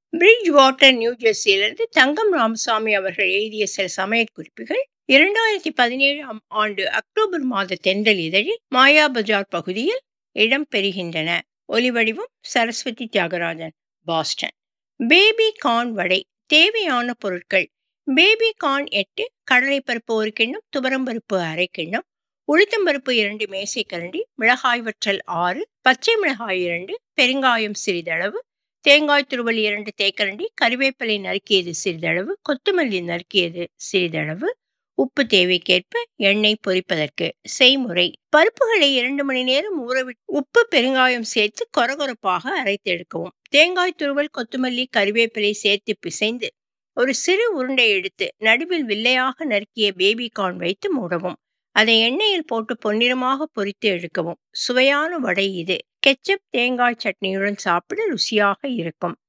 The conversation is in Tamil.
பிரிட்ஜ் வாட்டர் நியூ ஜெர்சியிலிருந்து தங்கம் ராமசாமி அவர்கள் எழுதிய சில சமையல் குறிப்புகள் இரண்டாயிரத்தி பதினேழாம் ஆண்டு அக்டோபர் மாத தென்றல் இதழில் மாயா பஜார் பகுதியில் இடம் பெறுகின்றன ஒலிவடிவம் Saraswathi Thyagarajan Boston baby corn vada தேவையான பொருட்கள் பேபி கார்ன் எட்டு கடலைப்பருப்பு ஒரு கிண்ணம் துவரம்பருப்பு அரை கிண்ணம் உளுத்தம்பருப்பு இரண்டு மேசைக்கரண்டி மிளகாய் வற்றல் ஆறு பச்சை மிளகாய் இரண்டு பெருங்காயம் சிறிதளவு தேங்காய் துருவல் இரண்டு தேக்கரண்டி கறிவேப்பிலை நறுக்கியது சிறிதளவு கொத்தமல்லி நறுக்கியது சிறிதளவு உப்பு தேவைக்கேற்ப எண்ணெய் பொரிப்பதற்கு செய்முறை பருப்புகளை இரண்டு மணி நேரம் ஊறவிட்டு உப்பு பெருங்காயம் சேர்த்து கொரகொரப்பாக அரைத்தெடுக்கவும் தேங்காய் துருவல் கொத்தமல்லி கறிவேப்பிலை சேர்த்து பிசைந்து ஒரு சிறு உருண்டை எடுத்து நடுவில் வில்லையாக நறுக்கிய பேபி கார்ன் வைத்து மூடவும் அதை எண்ணெயில் போட்டு பொன்னிறமாக பொரித்து எடுக்கவும் சுவையான வடை இது கெச்சப் தேங்காய் சட்னியுடன் சாப்பிட ருசியாக இருக்கும்